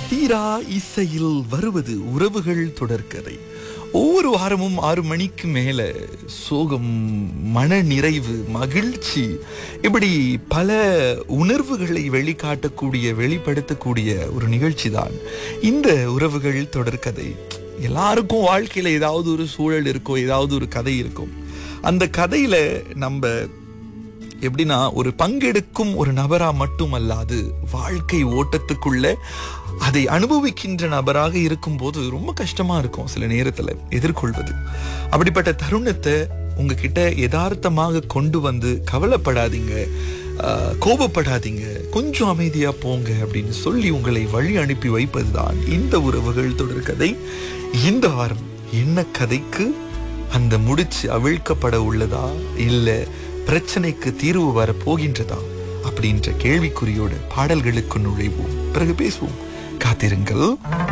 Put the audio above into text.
தீரா இசையில் வருவது உறவுகள் தொடர்கதை ஒவ்வொரு வாரமும் ஆறு மணிக்கு மேல சோகம் மன நிறைவு மகிழ்ச்சி இப்படி பல உணர்வுகளை வெளிக்காட்டக்கூடிய வெளிப்படுத்தக்கூடிய ஒரு நிகழ்ச்சி தான் இந்த உறவுகள் தொடர்கதை எல்லாருக்கும் வாழ்க்கையில ஏதாவது ஒரு சூழல் இருக்கும் ஏதாவது ஒரு கதை இருக்கும் அந்த கதையில நம்ம எப்படின்னா ஒரு பங்கெடுக்கும் ஒரு நபரா மட்டுமல்லாது வாழ்க்கை ஓட்டத்துக்குள்ள அதை அனுபவிக்கின்ற நபராக இருக்கும்போது ரொம்ப கஷ்டமா இருக்கும் சில நேரத்துல எதிர்கொள்வது அப்படிப்பட்ட தருணத்தை உங்ககிட்ட யதார்த்தமாக கொண்டு வந்து கவலைப்படாதீங்க ஆஹ், கோபப்படாதீங்க கொஞ்சம் அமைதியா போங்க அப்படின்னு சொல்லி உங்களை வழி அனுப்பி வைப்பதுதான் இந்த உறவுகள் தொடர்கதை இந்த வாரம் என்ன கதைக்கு அந்த முடிச்சு அவிழ்க்கப்பட உள்ளதா இல்ல பிரச்சனைக்கு தீர்வு வர போகின்றதா அப்படின்ற கேள்விக்குறியோட பாடல்களுக்கு நுழைவோம் பிறகு பேசுவோம் காத்திருங்கள்